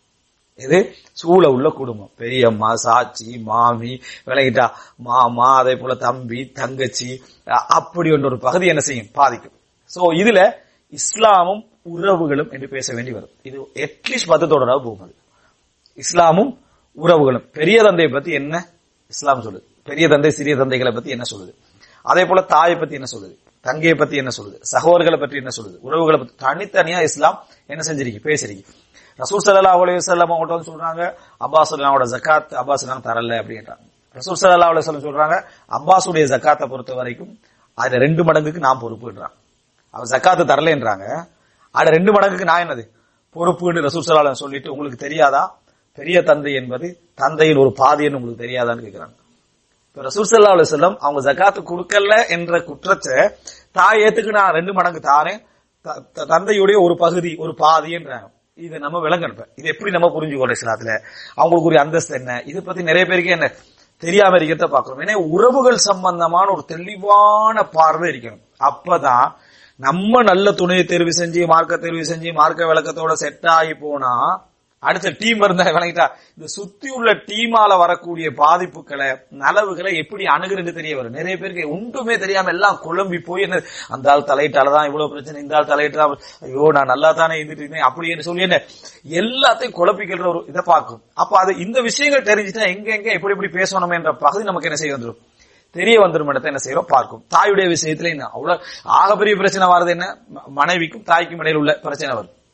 இது சூழ உள்ள குடும்பம் பெரியம்மா சாட்சி மாமி விளங்கிட்டா மாமா அதே போல தம்பி தங்கச்சி அ- அப்படி ஒன்று ஒரு பகுதி என்ன செய்யும் பாதிக்கும் சோ இதுல இஸ்லாமும் உறவுகளும் என்று பேச வேண்டி வரும் இது அட்லீஸ்ட் பத்து தொடராக போகும் அது இஸ்லாமும் உறவுகளும் பெரிய தந்தையை பத்தி என்ன இஸ்லாம் சொல்லுது பெரிய தந்தை சிறிய தந்தைகளை பத்தி என்ன சொல்லுது அதே போல தாயை பத்தி என்ன சொல்லுது தங்கையை பத்தி என்ன சொல்லுது சகோதரர்களை பற்றி என்ன சொல்லுது உறவுகளை பத்தி தனித்தனியா இஸ்லாம் என்ன செஞ்சிருக்கு பேசிருக்கு ரசூல் ஸல்லல்லாஹு அலைஹி வஸல்லம் அவங்கள்ட்ட வந்து சொல்றாங்க அப்பாஸ் அல்லாவோட ஜகாத் அப்பாஸ் எல்லாம் தரல அப்படின்றாங்க ரசூல் ஸல்லல்லாஹு அலைஹி வஸல்லம் சொல்றாங்க அப்பாஸுடைய ஜகாத்தை பொறுத்த வரைக்கும் அதுல ரெண்டு மடங்குக்கு நான் பொறுப்புன்றான் அவன் ஜக்காத்து தரலன்றாங்க ஆட ரெண்டு மடங்குக்கு நான் என்னது பொறுப்புன்னு ரசூல் ஸல்லல்லாஹு அலைஹி வஸல்லம் சொல்லிட்டு உங்களுக்கு தெரியாதா பெரிய தந்தை என்பது தந்தையின் ஒரு பாதின்னு உங்களுக்கு தெரியாதான்னு கேக்குறாங்க இப்ப ரசூல் ஸல்லல்லாஹு அலைஹி வஸல்லம் அவங்க ஜகாத்து கொடுக்கல என்ற குற்றத்தை தாய் ஏத்துக்கு நான் ரெண்டு மடங்கு தாரேன் த- த- தந்தையுடைய ஒரு பகுதி ஒரு பாதின்றாங்க இதை நம்ம விளங்கணும் இது எப்படி நம்ம புரிஞ்சுக்கணும் இஸ்லாத்துல அவங்களுக்கு ஒரு அந்தஸ்து என்ன இதை பத்தி நிறைய பேருக்கு என்ன தெரியாம இருக்கிறத பாக்குறோம் ஏன்னா உறவுகள் சம்பந்தமான ஒரு தெளிவான பார்வை இருக்கணும் அப்பதான் நம்ம நல்ல துணையை தேர்வு செஞ்சு மார்க்க தேர்வு செஞ்சு மார்க்க விளக்கத்தோட செட் ஆகி போனா அடுத்த டீம் இருந்தா விளங்கிட்டா இந்த சுத்தி உள்ள டீமால வரக்கூடிய பாதிப்புகளை நலவுகளை எப்படி அணுகுறது தெரிய வரும் நிறைய பேருக்கு ஒன்றுமே தெரியாம எல்லாம் குழம்பி போய் என்ன அந்த ஆள் தலையிட்டாலதான் இவ்வளவு பிரச்சனை இந்த ஆள் தலையிட்டா ஐயோ நான் நல்லா தானே இருந்துட்டு இருந்தேன் அப்படின்னு சொல்லி என்ன எல்லாத்தையும் குழப்பிக்கிற ஒரு இதை பார்க்கும் அப்ப அது இந்த விஷயங்கள் தெரிஞ்சுட்டா எங்க எங்க எப்படி எப்படி பேசணும் என்ற பகுதி நமக்கு என்ன செய்ய வந்துடும் தெரிய வந்துடும் இடத்தை என்ன செய்யறோம் பார்க்கும் தாயுடைய விஷயத்துல என்ன அவ்வளவு ஆகப்பெரிய பிரச்சனை வருது என்ன ம- மனைவிக்கும் தாய்க்கும் இடையில உள்ள பிரச்சனை வரும்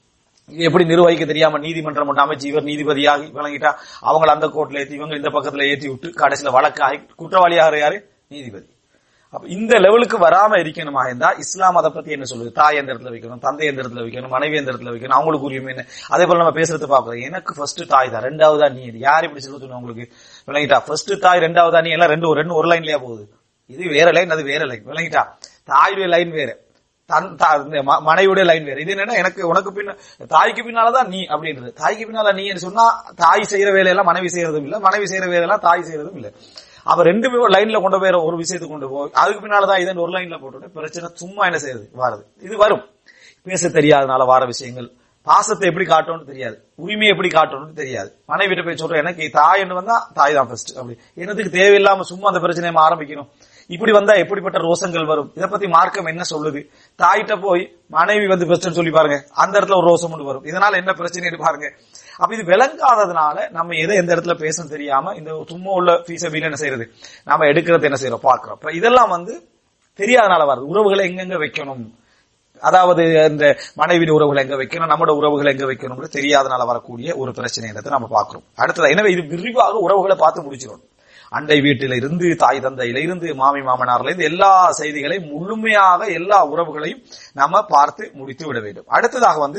இது எப்படி நிர்வகிக்க தெரியாம நீதிமன்றம் ஒன்று அமைச்சு இவர் நீதிபதியாகி வழங்கிட்டா அவங்கள அந்த கோர்ட்ல ஏத்தி இவங்க இந்த பக்கத்துல ஏத்தி விட்டு கடைசியில வழக்காகி குற்றவாளியாக யாரு நீதிபதி அப்ப இந்த லெவலுக்கு வராம இருக்கணுமா இருந்தா இஸ்லாம் அதை பத்தி என்ன சொல்லுது தாய் எந்த இடத்துல வைக்கணும் தந்தை எந்த இடத்துல வைக்கணும் மனைவி எந்த இடத்துல வைக்கணும் அவங்களுக்கு உரிமை என்ன அதே போல நம்ம பேசுறது பாக்குறோம் எனக்கு ஃபர்ஸ்ட் தாய் தான் ரெண்டாவதா நீ யார் இப்படி சொல்லுது உங்களுக்கு விளங்கிட்டா ஃபர்ஸ்ட் தாய் ரெண்டாவதா நீ எல்லாம் ரெண்டு ரெண்டு ஒரு லைன்லயா போகுது இது வேற லைன் அது வேற லைன் விளங்கிட்டா தாயுடைய லைன் வேற தன் தா- இந்த ம- மனைவியுடைய லைன் வேற இது என்னன்னா எனக்கு உனக்கு பின்ன தாய்க்கு பின்னாலதான் நீ அப்படின்றது தாய்க்கு பின்னால நீ சொன்னா தாய் செய்யற வேலையெல்லாம் மனைவி செய்யறதும் இல்ல மனைவி செய்யற வேலையெல்லாம் தாய் செய்யறதும் இல்ல அப்ப ரெண்டு பேரும் லைன்ல கொண்டு போய் ஒரு விஷயத்துக்கு கொண்டு போய் அதுக்கு பின்னாலதான் இதன் ஒரு லைன்ல போட்டு பிரச்சனை சும்மா என்ன செய்யுது வாருது இது வரும் பேச தெரியாதனால வார விஷயங்கள் பாசத்தை எப்படி காட்டணும்னு தெரியாது உரிமையை எப்படி காட்டணும்னு தெரியாது மனைவி கிட்ட போய் சொல்றேன் எனக்கு தாய் என்று வந்தா தாய் தான் ஃபர்ஸ்ட் அப்படி என்னத்துக்கு தேவையில்லாம சும்மா அந்த பிரச்சனையை ஆரம்பிக்கணும் இப்படி வந்தா எப்படிப்பட்ட ரோசங்கள் வரும் இதை பத்தி மார்க்கம் என்ன சொல்லுது தாயிட்ட போய் மனைவி வந்து பெஸ்ட்னு சொல்லி பாருங்க அந்த இடத்துல ஒரு ரோசம் ஒன்று வரும் இதனால என்ன பிரச்சனை பாருங்க அப்ப இது விளங்காததுனால நம்ம எதை எந்த இடத்துல பேசணும் தெரியாம இந்த சும்மா உள்ள ஃபீஸ வீல் என்ன செய்யறது நாம எடுக்கிறது என்ன செய்யறோம் பாக்குறோம் அப்ப இதெல்லாம் வந்து தெரியாதனால வருது உறவுகளை எங்கெங்க வைக்கணும் அதாவது இந்த மனைவி உறவுகளை எங்க வைக்கணும் நம்மளோட உறவுகளை எங்க வைக்கணும் தெரியாதனால வரக்கூடிய ஒரு பிரச்சனைன்றதை நம்ம பார்க்கிறோம் அடுத்தது எனவே இது விரிவாக உறவுகளை பார்த்து முடிச்சிடும் அண்டை வீட்டில இருந்து தாய் தந்தையில இருந்து மாமி மாமனார்ல இருந்து எல்லா செய்திகளையும் முழுமையாக எல்லா உறவுகளையும் நம்ம பார்த்து முடித்து விட வேண்டும் அடுத்ததாக வந்து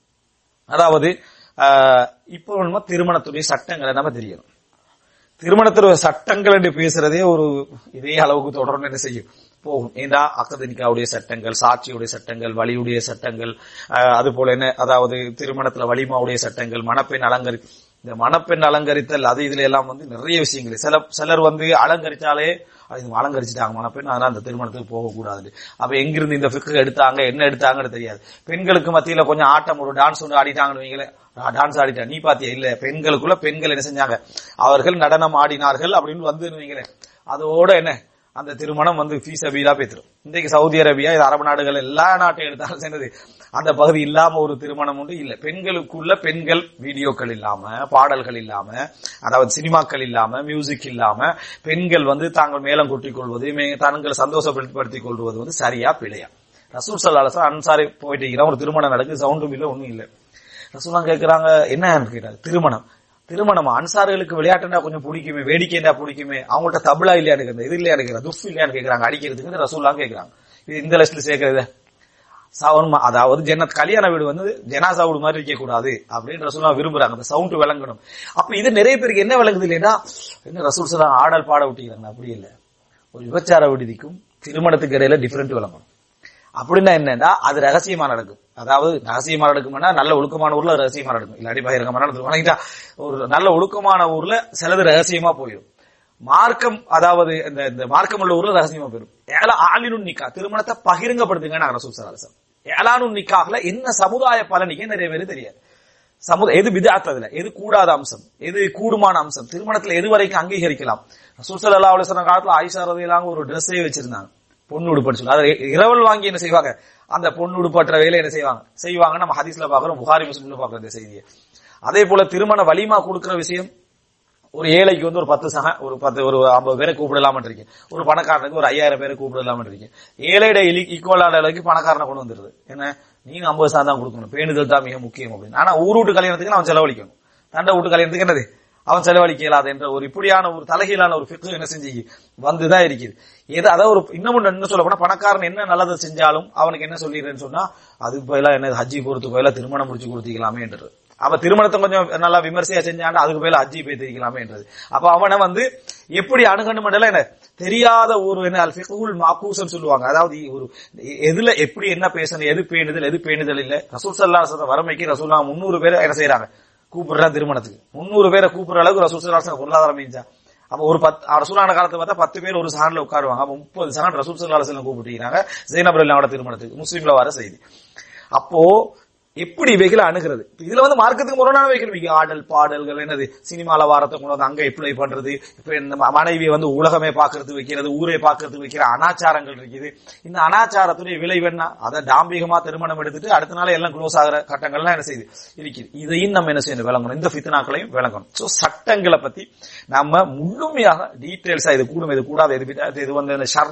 அதாவது ஆஹ், இப்போ நம்ம திருமணத்துடைய சட்டங்களை நம்ம தெரியணும் திருமணத்துடைய சட்டங்கள் என்று பேசுறதே ஒரு இதே அளவுக்கு தொடர்ந்து என்ன செய்யும் போகும் ஏண்டா அக்கதனிக்காவுடைய சட்டங்கள் சாட்சியுடைய சட்டங்கள் வழியுடைய சட்டங்கள் ஆஹ், அது போல என்ன அதாவது திருமணத்துல வலிமாவுடைய சட்டங்கள் மணப்பெண் அலங்கரி இந்த மணப்பெண் அலங்கரித்தல் அது இதுல எல்லாம் வந்து நிறைய விஷயங்கள் சில சிலர் வந்து அலங்கரிச்சாலே அது இவங்க அலங்கரிச்சிட்டாங்க மணப்பெண் அதனால அந்த திருமணத்துக்கு போகக்கூடாது அப்ப எங்கிருந்து இந்த ஃபிக்கு எடுத்தாங்க என்ன எடுத்தாங்கன்னு தெரியாது பெண்களுக்கு மத்தியில கொஞ்சம் ஆட்டம் ஒரு டான்ஸ் ஒன்று ஆடிட்டாங்கன்னு வைங்களேன் டான்ஸ் ஆடிட்டா நீ பாத்தியா இல்ல பெண்களுக்குள்ள பெண்கள் என்ன செஞ்சாங்க அவர்கள் நடனம் ஆடினார்கள் அப்படின்னு வந்து வைங்களேன் அதோட என்ன அந்த திருமணம் வந்து ஃபீஸபீலா பேத்துரும் இன்றைக்கு சவுதி அரேபியா இது அரபு நாடுகள் எல்லா நாட்டையும் எடுத்தாலும் சேர்ந்தது அந்த பகுதி இல்லாம ஒரு திருமணம் உண்டு இல்ல பெண்களுக்குள்ள பெண்கள் வீடியோக்கள் இல்லாம பாடல்கள் இல்லாம அதாவது சினிமாக்கள் இல்லாம மியூசிக் இல்லாம பெண்கள் வந்து தாங்கள் மேலம் கொட்டிக் கொள்வது மே- தாங்கள் சந்தோஷப்படுத்திக் கொள்வது வந்து சரியா பிழையா ரசூல் சல்லாசா அன்சாரி போயிட்டு இருக்கிறான், ஒரு திருமணம் நடக்குது சவுண்டும் இல்ல ஒண்ணும் இல்ல ரசூலாம் கேக்குறாங்க என்ன கேட்டாங்க திருமணம் திருமணம் அன்சார்களுக்கு விளையாட்டுனா கொஞ்சம் பிடிக்குமே வேடிக்கைண்டா பிடிக்குமே அவங்கள்ட்ட தபலா இல்லையான்னு கேக்குறது இது இல்லையான்னு கேக்குறாங்க துஃப் இல்லையான்னு கேக்குறாங்க அடிக்கிறதுக்கு ரசூல்லாம் கேக்குறாங்க இது இந்த லிஸ்ட்ல சேர்க்கறது சவுண்ட் அதாவது ஜன்னத் கல்யாண வீடு வந்து ஜனாசா வீடு மாதிரி இருக்க கூடாது அப்படின்னு ரசூலா விரும்புறாங்க அந்த சவுண்ட் விளங்கணும் அப்ப இது நிறைய பேருக்கு என்ன விளங்குது இல்லையா என்ன ரசூல் சொல்றாங்க ஆடல் பாட விட்டிக்கிறாங்க அப்படி இல்ல ஒரு விபச்சார விடுதிக்கும் திருமணத்துக்கு இடையில டிஃபரெண்ட் விளங்கணும் அப்படின்னா என்னன்னா அது ரகசியமா நடக்கும் அதாவது ரகசியமா நடக்கும்னா நல்ல ஒழுக்கமான ஊர்ல அது ரகசியமா நடக்கும் இல்லாட்டி பகிரங்கமான நடக்கும். வணங்கிட்டா ஒரு நல்ல ஒழுக்கமான ஊர்ல சிலது ரகசியமா போயிடும் மார்க்கம் அதாவது இந்த இந்த மார்க்கம் உள்ள ஊர்ல ரகசியமா போயிடும் ஏலா ஆளினும் நிக்கா திருமணத்தை பகிரங்கப்படுத்துங்க நான் ரசூல் சலாசம் ஏலானும் நிக்காகல என்ன சமுதாய பலனிக்கு நிறைய பேர் தெரியாது சமுதாய எது விதாத் அதுல எது கூடாத அம்சம் எது கூடுமான அம்சம் திருமணத்துல எது வரைக்கும் அங்கீகரிக்கலாம் ரசூல் ஸல்லல்லாஹு அலைஹி வஸல்லம் காலத்துல ஆயிஷா ரலியல்லாஹு ஒரு ட்ரெஸ்ஸே வச்சிருந்தாங்க பொண்ணு உடுப்புன்னு சொல்லி அதை இரவல் வாங்கி என்ன செய்வாங்க அந்த பொண்ணு உடுப்பற்ற வேலை என்ன செய்வாங்க செய்வாங்க நம்ம ஹதீஸ்ல பாக்குறோம் புகாரி முஸ்லிம்ல பாக்குறோம் இந்த செய்தியை அதே போல திருமண வலிமா கொடுக்கிற விஷயம் ஒரு ஏழைக்கு வந்து ஒரு பத்து சக ஒரு பத்து ஒரு ஐம்பது பேரை கூப்பிடலாம இருக்கீங்க ஒரு பணக்காரனுக்கு ஒரு ஐயாயிரம் பேரை கூப்பிடலாம இருக்கீங்க ஏழைட ஈக்குவலான அளவுக்கு பணக்காரனை கொண்டு வந்துருது என்ன நீங்க ஐம்பது சதம் தான் கொடுக்கணும் பேணுதல் தான் மிக முக்கியம் அப்படின்னு ஆனா ஊர் வீட்டு கல்யாணத்துக்கு அவன் செலவழிக்கணும் தண்டை வீட்டு கல்யாணத்துக்கு என்னது அவன் செலவழிக்க இயலாது என்ற ஒரு இப்படியான ஒரு தலைகீழான ஒரு ஃபிக்கு என்ன செஞ்சு வந்துதான் இருக்குது எது அதாவது ஒரு இன்னும் ஒண்ணு என்ன சொல்ல போனா பணக்காரன் என்ன நல்லதை செஞ்சாலும் அவனுக்கு என்ன சொல்லிடுறேன்னு சொன்னா அதுக்கு பதிலா என்ன ஹஜ்ஜி பொறுத்து பதிலா திருமணம் முடிச்சு கொடுத்திக்கலாமே என்றது அவ திருமணத்தை கொஞ்சம் நல்லா விமர்சையா செஞ்சாண்டா அதுக்கு மேல அஜி போய் தெரிவிக்கலாமேன்றது அப்ப அவனை வந்து எப்படி அணுகணும் என்ன தெரியாத ஒரு என்ன அல்ஃபிகுல் மாக்கூசம் சொல்லுவாங்க அதாவது ஒரு எதுல எப்படி என்ன பேசணும் எது பேணுதல் எது பேணுதல் இல்ல ரசூல் சல்லா வரமைக்கு ரசூல்லா முன்னூறு பேரை என்ன செய்யறாங்க கூப்பிடுறா திருமணத்துக்கு முன்னூறு பேரை கூப்பிடுற அளவுக்கு ரசூல் சல்லா பொருளாதாரம் மீஞ்சா அப்ப ஒரு பத்து ரசூலான காலத்தை பார்த்தா பத்து பேர் ஒரு சான்ல உட்காருவாங்க அப்ப முப்பது சான் ரசூல் சல்லா செல்லம் கூப்பிட்டுக்கிறாங்க ஜெயினப் அல்லாவோட திருமணத்துக்கு முஸ்லீம்ல வர செய்தி அப்போ எப்படி இவைகளை அணுகிறது இதுல வந்து மார்க்கத்துக்கு முரணான வைக்கணும் இங்க ஆடல் பாடல்கள் என்னது சினிமால வாரத்தை கொண்டு வந்து அங்க எப்ளை பண்றது இப்ப இந்த மனைவியை வந்து உலகமே பாக்குறது வைக்கிறது ஊரே பாக்குறது வைக்கிற அனாச்சாரங்கள் இருக்குது இந்த அனாச்சாரத்துடைய விளைவு என்ன அதை டாம்பிகமா திருமணம் எடுத்துட்டு அடுத்த நாள் எல்லாம் க்ளோஸ் ஆகிற கட்டங்கள்லாம் என்ன செய்யுது இருக்குது இதையும் நம்ம என்ன செய்யணும் விளங்கணும் இந்த ஃபித்னாக்களையும் விளங்கணும் சோ சட்டங்களை பத்தி நம்ம முழுமையாக டீட்டெயில்ஸா இது கூடும் இது கூடாது இது இது வந்து இந்த ஷர்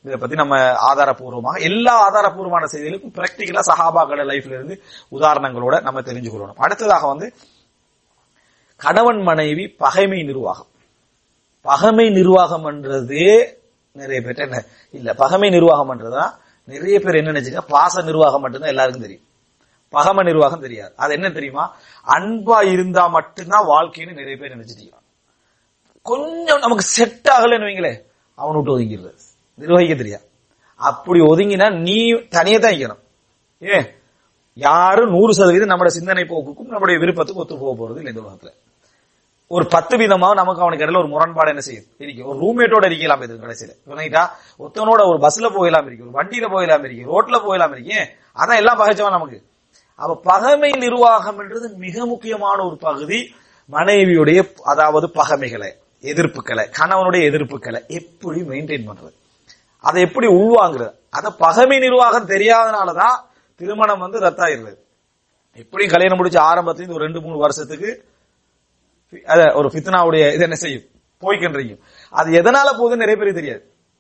இதை பத்தி நம்ம ஆதாரப்பூர்வமாக எல்லா ஆதாரப்பூர்வமான செய்திகளுக்கும் பிராக்டிக்கலா சஹாபாக்கள லைஃப்ல இருந்து உதாரணங்களோட நம்ம தெரிஞ்சு கொள்ளணும் அடுத்ததாக வந்து கணவன் மனைவி பகைமை நிர்வாகம் பகைமை நிர்வாகம் என்றதே நிறைய பேர் என்ன இல்ல பகைமை நிர்வாகம் என்றதுதான் நிறைய பேர் என்ன நினைச்சுக்க பாச நிர்வாகம் மட்டும்தான் எல்லாருக்கும் தெரியும் பகம நிர்வாகம் தெரியாது அது என்ன தெரியுமா அன்பா இருந்தா மட்டும்தான் வாழ்க்கைன்னு நிறைய பேர் நினைச்சிட்டீங்க கொஞ்சம் நமக்கு செட் ஆகலன்னு வைங்களே அவனை விட்டு ஒதுங்கிடுறது நிர்வகிக்க தெரியாது அப்படி ஒதுங்கினா நீ தனியே தான் இருக்கணும் ஏன் யாரும் நூறு சதவீதம் நம்மளோட சிந்தனை போக்குக்கும் நம்முடைய விருப்பத்துக்கும் ஒத்து போக போறது இல்லை இந்த உலகத்துல ஒரு பத்து விதமா நமக்கு அவனுக்கு இடையில ஒரு முரண்பாடு என்ன செய்யும் இருக்கு ஒரு ரூம்மேட்டோட இருக்கலாம் இது கடைசியில சொன்னீட்டா ஒருத்தனோட ஒரு பஸ்ல போகலாம் இருக்கு ஒரு வண்டியில போகலாம் இருக்கு ரோட்ல போகலாம் இருக்கு அதான் எல்லாம் பகைச்சவன் நமக்கு அப்ப பகைமை நிர்வாகம் என்றது மிக முக்கியமான ஒரு பகுதி மனைவியுடைய அதாவது பகைமைகளை எதிர்ப்புகளை கணவனுடைய எதிர்ப்புகளை எப்படி மெயின்டைன் பண்றது அதை எப்படி உள்வாங்குறது அத பகைமை நிர்வாகம் தெரியாதனாலதான் திருமணம் வந்து ரத்தாயிருது எப்படியும் கல்யாணம் முடிச்ச ஆரம்பத்துல ஒரு ரெண்டு மூணு வருஷத்துக்கு அத ஒரு ஃபித்னாவுடைய இது என்ன செய்யும் போய்கின்றையும் அது எதனால போகுதுன்னு நிறைய பேருக்கு தெரியாது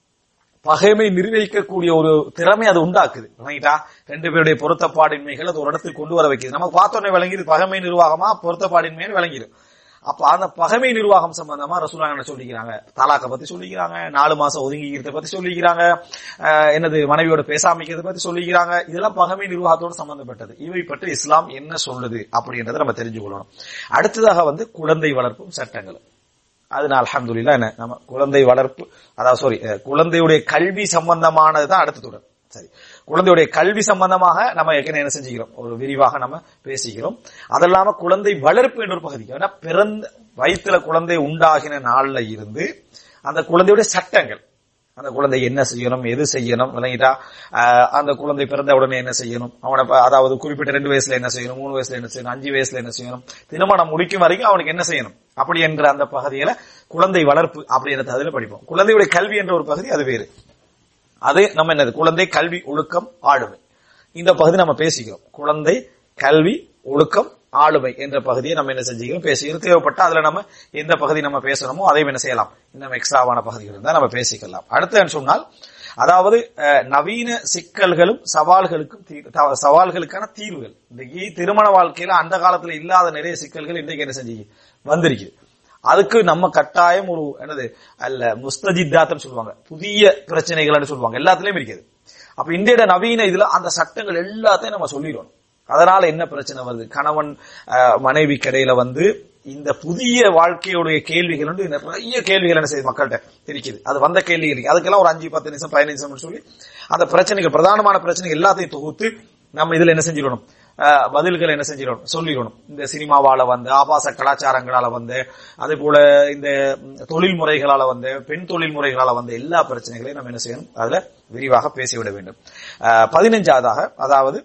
பகைமை நிர்வகிக்கக்கூடிய ஒரு திறமை அது உண்டாக்குது ரைட்டா ரெண்டு பேருடைய பொருத்தப்பாடின்மைகள் அது ஒரு இடத்துக்கு கொண்டு வர வைக்குது நமக்கு பார்த்தோன்னே விளங்கிது பகைமை நிர்வாகமா பொருத்தப்பாடின்மைன்னு விளங்கிடும் அப்ப அந்த பகைமை நிர்வாகம் சம்பந்தமா ரசூலா என்ன சொல்லிக்கிறாங்க தலாக்க பத்தி சொல்லிக்கிறாங்க நாலு மாசம் ஒதுங்கிக்கிறத பத்தி சொல்லிக்கிறாங்க அஹ், என்னது மனைவியோட பேசாமிக்கிறத பத்தி சொல்லிக்கிறாங்க இதெல்லாம் பகைமை நிர்வாகத்தோடு சம்பந்தப்பட்டது இவை பற்றி இஸ்லாம் என்ன சொல்லுது அப்படின்றத நம்ம தெரிஞ்சு கொள்ளணும் அடுத்ததாக வந்து குழந்தை வளர்ப்பும் சட்டங்கள் அதனால அல்ஹம்துலில்லாஹ் என்ன நம்ம குழந்தை வளர்ப்பு அதாவது சாரி குழந்தையுடைய கல்வி சம்பந்தமானது தான் அடுத்த தொடர் சரி குழந்தையுடைய கல்வி சம்பந்தமாக நம்ம ஏற்கனவே என்ன செஞ்சுக்கிறோம் ஒரு விரிவாக நம்ம பேசிக்கிறோம் அது இல்லாம குழந்தை வளர்ப்பு என்ற ஒரு பகுதி ஏன்னா பிறந்த வயிற்றுல குழந்தை உண்டாகின நாள்ல இருந்து அந்த குழந்தையுடைய சட்டங்கள் அந்த குழந்தை என்ன செய்யணும் எது செய்யணும் விளங்கிட்டா ஆஹ் அந்த குழந்தை பிறந்த உடனே என்ன செய்யணும் அவனை ப- அதாவது குறிப்பிட்ட ரெண்டு வயசுல என்ன செய்யணும் மூணு வயசுல என்ன செய்யணும் அஞ்சு வயசுல என்ன செய்யணும் திருமணம் முடிக்கும் வரைக்கும் அவனுக்கு என்ன செய்யணும் அப்படி என்ற அந்த பகுதியில குழந்தை வளர்ப்பு அப்படின்றத அதுல படிப்போம் குழந்தையுடைய கல்வி என்ற ஒரு பகுதி அது வேறு அது நம்ம என்னது குழந்தை கல்வி ஒழுக்கம் ஆளுமை இந்த பகுதி நம்ம பேசிக்கிறோம் குழந்தை கல்வி ஒழுக்கம் ஆளுமை என்ற பகுதியை நம்ம என்ன செஞ்சுக்கிறோம் பேசிக்கிறோம் தேவைப்பட்ட அதுல நம்ம எந்த பகுதி நம்ம பேசணுமோ அதையும் என்ன செய்யலாம் இன்னும் எக்ஸ்ட்ராவான பகுதிகள் இருந்தா நம்ம பேசிக்கலாம் அடுத்து என்ன சொன்னால் அதாவது அஹ், நவீன சிக்கல்களும் சவால்களுக்கும் தீ- த- சவால்களுக்கான தீர்வுகள் இன்றைக்கு திருமண வாழ்க்கையில அந்த காலத்துல இல்லாத நிறைய சிக்கல்கள் இன்றைக்கு என்ன செஞ்சு வந்திருக்கு அதுக்கு நம்ம கட்டாயம் ஒரு என்னது அல்ல முஸ்தஜித்தாத்னு சொல்லுவாங்க புதிய பிரச்சனைகள்னு சொல்லுவாங்க எல்லாத்துலயும் இருக்குது அப்ப இந்தியோட நவீன இதுல அந்த சட்டங்கள் எல்லாத்தையும் நம்ம சொல்லிடுவோம் அதனால என்ன பிரச்சனை வருது கணவன் அஹ், மனைவிக்கு இடையில வந்து இந்த புதிய வாழ்க்கையுடைய கேள்விகள் வந்து நிறைய கேள்விகள் என்ன செய்யுது மக்கள்கிட்ட இருக்குது அது வந்த கேள்விகள் இருக்கு அதுக்கெல்லாம் ஒரு அஞ்சு பத்து நிமிஷம் பதினஞ்சு நிமிஷம் சொல்லி அந்த பிரச்சனைகள் பிரதானமான பிரச்சனைகள் எல்லாத்தையும் தொகுத்து நம்ம இதுல என்ன செஞ்சிடணும் அஹ், பதில்களை என்ன செஞ்சிடணும் சொல்லிடணும் இந்த சினிமாவால வந்து ஆபாச கலாச்சாரங்களால வந்து அதே போல இந்த ம், தொழில் முறைகளால வந்து பெண் தொழில் முறைகளால வந்து எல்லா பிரச்சனைகளையும் நம்ம என்ன செய்யணும் அதுல விரிவாக பேசிவிட வேண்டும் அஹ், பதினஞ்சாவதாக அதாவது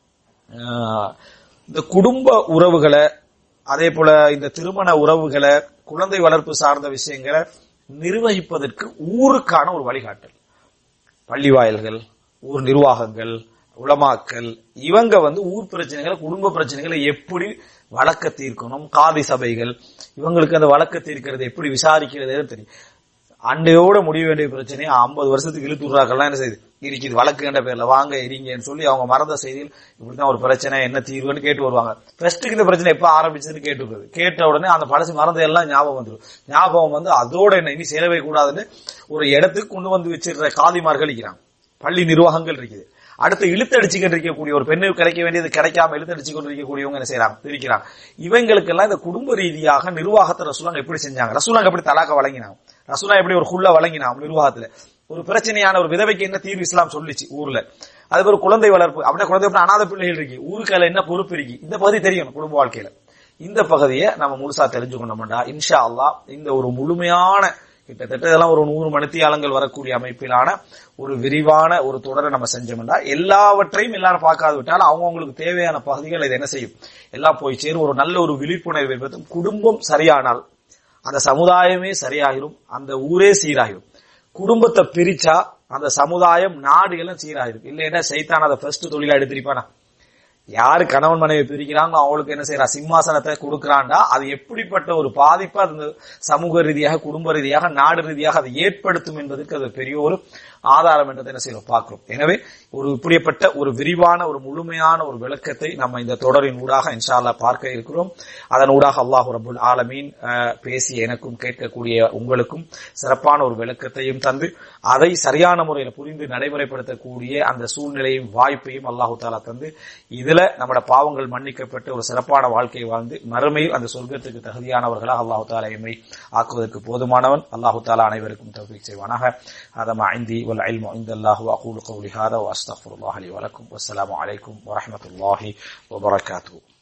ஆஹ் இந்த குடும்ப உறவுகளை அதே போல இந்த திருமண உறவுகளை குழந்தை வளர்ப்பு சார்ந்த விஷயங்களை நிர்வகிப்பதற்கு ஊருக்கான ஒரு வழிகாட்டல் பள்ளி வாயில்கள் ஊர் நிர்வாகங்கள் உலமாக்கல் இவங்க வந்து ஊர் பிரச்சனைகளை குடும்ப பிரச்சனைகளை எப்படி வழக்க தீர்க்கணும் காதி சபைகள் இவங்களுக்கு அந்த வழக்க தீர்க்கிறது எப்படி விசாரிக்கிறது தெரியும் அண்டையோட முடிய வேண்டிய பிரச்சனையை ஐம்பது வருஷத்துக்கு இழுத்துறாக்கெல்லாம் என்ன செய்யுது இருக்குது வழக்குன்ற பேர்ல வாங்க இருங்கன்னு சொல்லி அவங்க மறந்த செய்தியில் இப்படிதான் ஒரு பிரச்சனை என்ன தீர்வுன்னு கேட்டு வருவாங்க ஃபர்ஸ்ட்டுக்கு இந்த பிரச்சனை எப்ப ஆரம்பிச்சதுன்னு கேட்டுருக்குது கேட்ட உடனே அந்த பழசு மறந்த எல்லாம் ஞாபகம் வந்துடும் ஞாபகம் வந்து அதோட என்ன இனி சேரவே கூடாதுன்னு ஒரு இடத்துக்கு கொண்டு வந்து வச்சிருக்கிற காதிமார்கள் இருக்கிறாங்க பள்ளி நிர்வாகங்கள் இருக்குது அடுத்து இழுத்தடிச்சுக்கிட்டு இருக்கக்கூடிய ஒரு பெண்ணுக்கு கிடைக்க வேண்டியது கிடைக்காம இழுத்தடிச்சு கொண்டு இருக்கக்கூடியவங்க என்ன செய்யறாங்க இருக்கிறாங்க இவங்களுக்கெல்லாம் இந்த குடும்ப ரீதியாக நிர்வாகத்தை ரசூலாங்க எப்படி செஞ்சாங்க ரசூலாங்க எப்படி தலாக்க வழங்கினாங்க ரசூலா எப்படி ஒரு குள்ள வழங்கினாங்க நிர்வாகத்துல ஒரு பிரச்சனையான ஒரு விதவைக்கு என்ன தீர்வு இஸ்லாம் சொல்லிச்சு ஊர்ல அது ஒரு குழந்தை வளர்ப்பு அப்படின்னா குழந்தை எப்படி அனாதை பிள்ளைகள் இருக்கு ஊருக்கு அதுல என்ன பொறுப்பு இருக்கு இந்த பகுதி தெரியணும் குடும்ப வாழ்க்கையில இந்த பகுதியை நம்ம முழுசா தெரிஞ்சுக்கணும்டா இன்ஷா அல்லாஹ் இந்த ஒரு முழுமையான கிட்டத்தட்ட இதெல்லாம் ஒரு நூறு மணித்தியாலங்கள் வரக்கூடிய அமைப்பிலான ஒரு விரிவான ஒரு தொடரை நம்ம செஞ்சோம்னா எல்லாவற்றையும் எல்லாரும் பார்க்காது விட்டாலும் அவங்கவுங்களுக்கு தேவையான பகுதிகள் இது என்ன செய்யும் எல்லாம் போய் சேரும் ஒரு நல்ல ஒரு விழிப்புணர்வு ஏற்படுத்தும் குடும்பம் சரியானால் அந்த சமுதாயமே சரியாகிரும் அந்த ஊரே சீராகிரும் குடும்பத்தை பிரிச்சா அந்த சமுதாயம் நாடு எல்லாம் சீராகிரும் இல்லைன்னா சைத்தான் அதை ஃபர்ஸ்ட் தொழிலா எடுத்திருப்பானா யாரு கணவன் மனைவி பிரிக்கிறாங்களோ அவங்களுக்கு என்ன செய்யறா சிம்மாசனத்தை கொடுக்கறான்டா அது எப்படிப்பட்ட ஒரு பாதிப்பை அது சமூக ரீதியாக குடும்ப ரீதியாக நாடு ரீதியாக அதை ஏற்படுத்தும் என்பதற்கு அது பெரிய ஒரு ஆதாரம் என்றதை என்ன செய்யறோம் பார்க்கிறோம் எனவே ஒரு இப்படிப்பட்ட ஒரு விரிவான ஒரு முழுமையான ஒரு விளக்கத்தை நம்ம இந்த தொடரின் ஊடாக இன்ஷால்லா பார்க்க இருக்கிறோம் அதன் ஊடாக அல்லாஹு ரபுல் ஆலமீன் அஹ், பேசிய எனக்கும் கேட்கக்கூடிய உங்களுக்கும் சிறப்பான ஒரு விளக்கத்தையும் தந்து அதை சரியான முறையில் புரிந்து நடைமுறைப்படுத்தக்கூடிய அந்த சூழ்நிலையும் வாய்ப்பையும் அல்லாஹு தாலா தந்து இதுல நம்மட பாவங்கள் மன்னிக்கப்பட்டு ஒரு சிறப்பான வாழ்க்கையை வாழ்ந்து மறுமையில் அந்த சொர்க்கத்துக்கு தகுதியானவர்களாக அல்லாஹு தாலா எம்மை ஆக்குவதற்கு போதுமானவன் அல்லாஹு தாலா அனைவருக்கும் தௌஃபீக் செய்வானாக هذا ما عندي والعلم عند الله وأقول قولي هذا وأستغفر الله لي ولكم والسلام عليكم ورحمة الله وبركاته